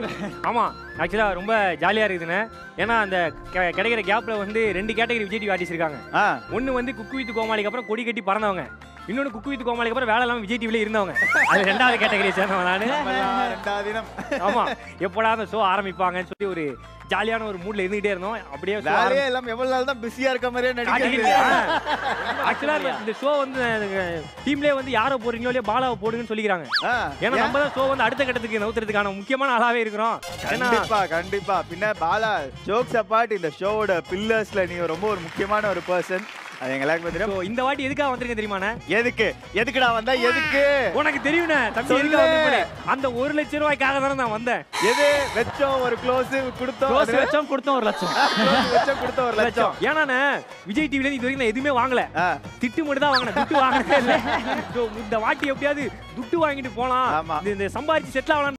ஆமா ஆக்சுவலா ரொம்ப ஜாலியா இருக்குதுண்ணே ஏன்னா அந்த கெ- கிடைக்கிற கேப்ல வந்து ரெண்டு கேட்டகரி விஜய் டிவி ஆர்டிஸ்ட் இருக்காங்க ஆ ஒன்னு வந்து குக்கு வித் கோமாளிக்கு அப்புறம் கொடி கட்டி பறந்தவங்க இன்னொன்னு குக்கு வித் கோமாளிக்கு அப்புறம் வேலை இல்லாம விஜய் டிவில இருந்தவங்க அது ரெண்டாவது கேட்டகரி சேர்ந்தவன் நானு நம்மெல்லாம் ரெண்டாவது தினம் ஆமா எப்படா அந்த ஷோ ஆரம்பிப்பாங்கன்னு சொல்லி ஒரு ஜாலியான ஒரு மூட்ல இருந்துகிட்டே இருந்தோம் அப்படியே show வேலையே எல்லாம் எவ்வளவு நாள் தான் பிஸியா இருக்க மாதிரியே நடிக்கிறது ஆக்சுவலா இந்த ஷோ வந்து டீம்லயே வந்து யாரை போறீங்களோ இல்லையோ பாலாவை போடுங்கன்னு சொல்லிக்கிறாங்க ஆ, ஏன்னா ஏன்? நம்ம தான் ஷோ வந்து அடுத்த கட்டத்துக்கு நவுத்துறதுக்கான முக்கியமான ஆளாவே இருக்கிறோம் ஏன்னா கண்டிப்பா கண்டிப்பா பின்ன பாலா ஜோக்ஸ் அப்பார்ட் இந்த ஷோவோட பில்லர்ஸ்ல நீ ரொம்ப ஒரு முக்கியமான ஒரு பர்சன் அது எங்க எல்லாருக்கும் தெரியும் so இந்த வாட்டி எதுக்காக வந்திருக்கேன் தெரியுமாண்ணே எதுக்கு எதுக்குடா வந்தா எதுக்கு உனக்கு தெரியும்ண்ணே தம்பி சொல்லு. எதுக்காக வந்திருப்பேன் அந்த ஒரு லட்சம் ரூபாய்க்காக தானே நான் வந்தேன் எது வச்சோம் ஒரு க்ளோஸ் கொடுத்தோம் க்ளோஸ் வச்சோம் கொடுத்தோம் ஒரு லட்சம் close வச்சோம் கொடுத்தோம் ஒரு லட்சம் ஏன்னாண்ணே விஜய் டிவில இது வரைக்கும் நான் எதுவுமே வாங்கல ஆ, திட்டு மட்டும் தான் வாங்கினேன் துட்டு வாங்கினதே இல்லை So, இந்த வாட்டி எப்படியாவது துட்டு வாங்கிட்டு போலாம் ஆமா. இந்த- இந்த சம்பாரிச்சு செட்டில் ஆகலாம்